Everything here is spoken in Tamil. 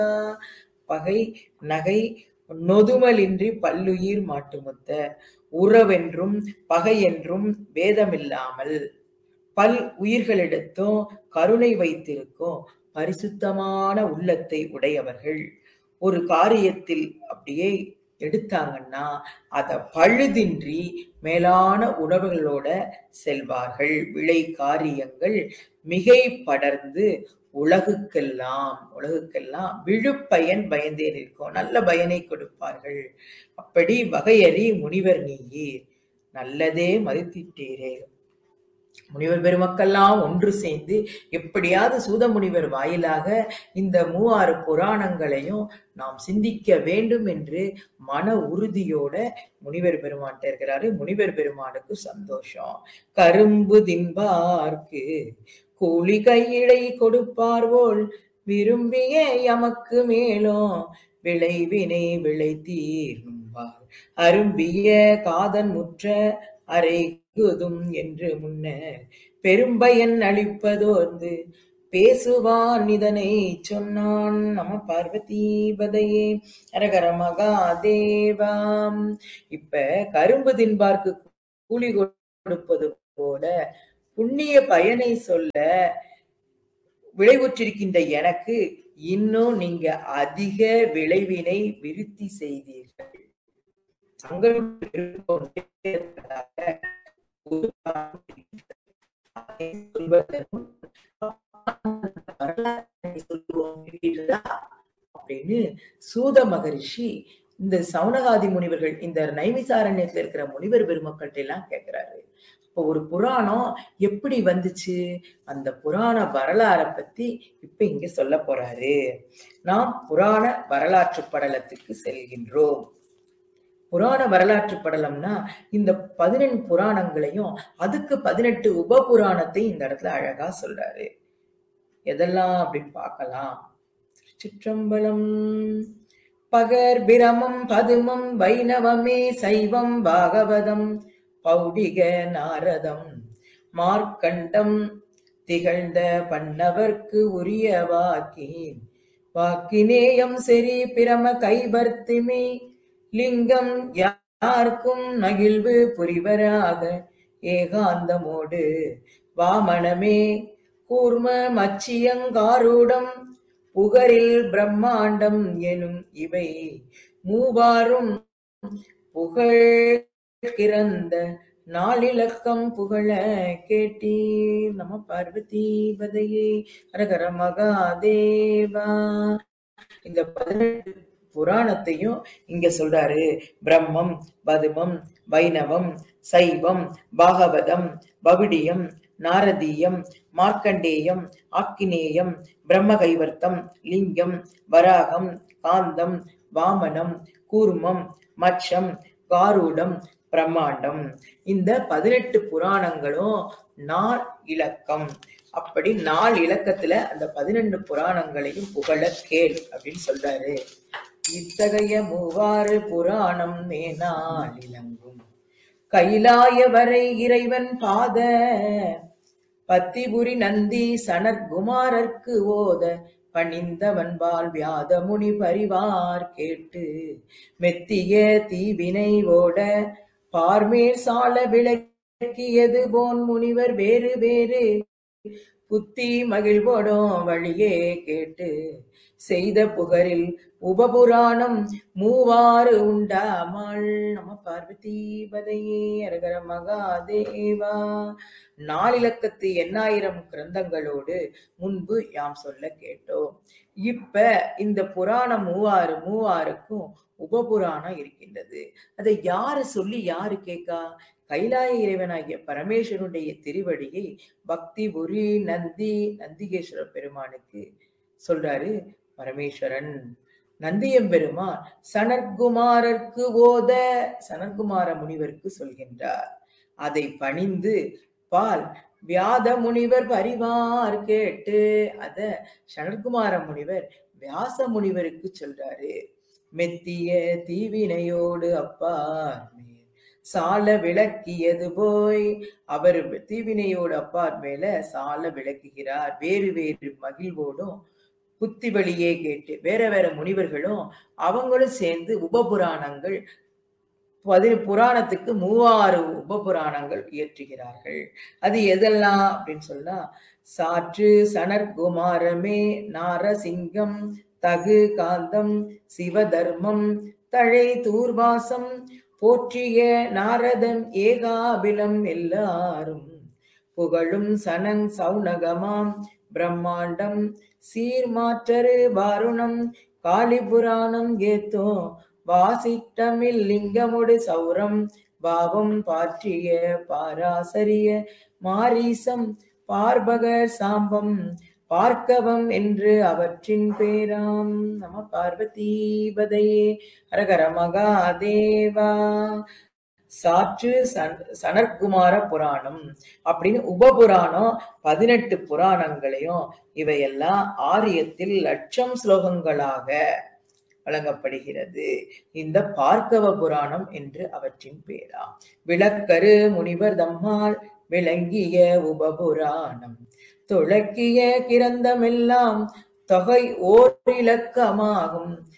பகை நகை நொதுமலின்றி பல்லுயிர் மாட்டுமுத்த உறவென்றும் பகை என்றும் வேதமில்லாமல் பல் உயிர்களிடத்தும் கருணை வைத்திருக்கும் பரிசுத்தமான உள்ளத்தை உடையவர்கள் ஒரு காரியத்தில் அப்படியே எடுத்தாங்கன்னா அத பழுதின்றி மேலான உணவுகளோட செல்வார்கள் விளை காரியங்கள் மிகை படர்ந்து உலகுக்கெல்லாம் உலகுக்கெல்லாம் விழுப்பயன் பயந்தே நிற்கும் நல்ல பயனை கொடுப்பார்கள் அப்படி வகையறி முனிவர் நீயீர் நல்லதே மதித்திட்டீரே முனிவர் பெருமக்கள்லாம் ஒன்று சேர்ந்து எப்படியாவது சூத முனிவர் வாயிலாக இந்த மூவாறு புராணங்களையும் நாம் சிந்திக்க வேண்டும் என்று மன உறுதியோட முனிவர் பெருமான்ட்ட இருக்கிறாரு முனிவர் பெருமானுக்கு சந்தோஷம் கரும்பு தின்பார்க்கு கூலி கையிடை கொடுப்பார் போல் விரும்பிய எமக்கு மேலும் விளைவினை விளைத்தீர்பார் அரும்பிய காதன் முற்ற அரைகுதும் என்று முன்ன பெரும்பயன் அளிப்பதோர்ந்து பேசுவான் இதனை சொன்னான் நம பார்வதீபதையே அரகர மகாதேவாம் இப்ப கரும்பு தின்பார்க்கு கூலி கொடுப்பது போல புண்ணிய பயனை சொல்ல விளைவுற்றிருக்கின்ற எனக்கு இன்னும் நீங்க அதிக விளைவினை விருத்தி செய்தீர்கள் தங்களுடைய விருப்பம் நிறைவேறுவதாக அதை சொல்வதற்கும் வரலாற்றை சொல்லுவோம் இல்லையா? அப்படின்னு சூத மகரிஷி இந்த சவுனகாதி முனிவர்கள் இந்த நைமிசாரண்யத்துல இருக்கிற முனிவர் பெருமக்கள்கிட்ட எல்லாம் கேட்கிறாரு இப்போ ஒரு புராணம் எப்படி வந்துச்சு அந்த புராண வரலாறை பத்தி இப்ப இங்க சொல்ல போறாரு நாம் புராண வரலாற்று படலத்துக்கு செல்கின்றோம் புராண வரலாற்று படலம்னா இந்த பதினெண் புராணங்களையும் அதுக்கு பதினெட்டு உப புராணத்தை இந்த இடத்துல அழகா சொல்றாரு எதெல்லாம் அப்படின்னு பார்க்கலாம் சிற்றம்பலம் பகர் பிரமம் பதுமம் வைணவமே சைவம் பாகவதம் பௌடிக நாரதம் மார்க்கண்டம் திகழ்ந்த பன்னவர்க்கு உரிய வாக்கின் வாக்கினேயம் செறி பிரம கைபர்த்திமே லிங்கம் யார்க்கும் மகிழ்வு புரிவராக ஏகாந்தமோடு வாமனமே கூர்ம மச்சியங்காரூடம் புகரில் பிரம்மாண்டம் எனும் இவை மூவாரும் புகழ் கிறந்த நாளிலக்கம் புகழ கேட்டி நம பார்வதி பதையே அரகர மகாதேவா இந்த பதினெட்டு புராணத்தையும் இங்க சொல்றாரு பிரம்மம் பதுமம் வைணவம் சைவம் பாகவதம் பவிடியம் நாரதீயம் மார்க்கண்டேயம் ஆக்கினேயம் பிரம்மகைவர்த்தம் லிங்கம் வராகம் காந்தம் வாமனம் கூர்மம் மச்சம் காரூடம் பிரம்மாண்டம் இந்த பதினெட்டு புராணங்களும் நால் இலக்கம் அப்படி நாலு இலக்கத்துல அந்த பதினெண்டு புராணங்களையும் புகழ கேள் அப்படின்னு சொல்றாரு இத்தகைய மூவாறு புராணம் மேனால் இலங்கும் கைலாய வரை இறைவன் பாத பத்திபுரி நந்தி சனற்குமாரர்க்கு ஓத பணிந்தவன்பால் வியாத முனி பரிவார் கேட்டு மெத்திய தீவினை ஓட பார்மேல் சால விளக்கியது போன் முனிவர் வேறு வேறு புத்தி மகிழ்வோடும் வழியே கேட்டு செய்த புகரில் உபபுராணம் மூவாறு உண்டாமல் நம பார்வதி பதையே அரகர மகாதேவா நாலிலக்கத்து எண்ணாயிரம் கிரந்தங்களோடு முன்பு யாம் சொல்ல கேட்டோம் இப்ப இந்த புராணம் மூவாறு மூவாருக்கும் உபபுராணம் இருக்கின்றது அதை யாரு சொல்லி யாரு கேட்கா கைலாய இறைவனாகிய பரமேஸ்வரனுடைய திருவடியை பக்தி புரி நந்தி நந்திகேஸ்வர பெருமானுக்கு சொல்றாரு பரமேஸ்வரன் நந்தியம்பெருமான் சனற்குமாரர்க்கு ஓத சனற்குமார முனிவருக்கு சொல்கின்றார் அதை பணிந்து பால் வியாத முனிவர் பரிவார் கேட்டு அத சனற்குமார முனிவர் வியாச முனிவருக்கு சொல்றாரு மெத்திய தீவினையோடு அப்பார் மேல் சால விளக்கியது போய் அவர் தீவினையோடு அப்பார் மேல சால விளக்குகிறார் வேறு வேறு மகிழ்வோடும் புத்தி வழியே கேட்டு வேற வேற முனிவர்களும் அவங்களும் சேர்ந்து உபபுராணங்கள் பதி புராணத்துக்கு மூவாறு உபபுராணங்கள் இயற்றுகிறார்கள் அது எதெல்லாம் அப்படின்னு சொன்னா சாற்று சனற்குமாரமே நாரசிங்கம் தகு காந்தம் சிவதர்மம் தழை தூர்வாசம் போற்றிய நாரதன் ஏகாபிலம் எல்லாரும் புகழும் சனங் சௌனகமாம் பிரம்மாண்டம் சீர்மாற்றரு வாருணம் காளிபுராணம் ஏத்தோ வாசிட்டமில் லிங்கமுடு சௌரம் பாவம் பாற்றிய பாராசரிய மாரீசம் பார்பகர் சாம்பம் பார்க்கவம் என்று அவற்றின் பேராம் நம பார்வதீபதையே ஹரஹர மகாதேவா சாற்று சன்- சனற்குமார புராணம் அப்படின்னு உபபுராணம் பதினெட்டு புராணங்களையும் இவையெல்லாம் ஆரியத்தில் லட்சம் ஸ்லோகங்களாக வழங்கப்படுகிறது இந்த பார்க்கவ புராணம் என்று அவற்றின் பேராம் விளக்கரு முனிவர் தம்மால் விளங்கிய உபபுராணம் துளக்கிய கிரந்தமெல்லாம் தொகை ஓர் இலக்கமாகும்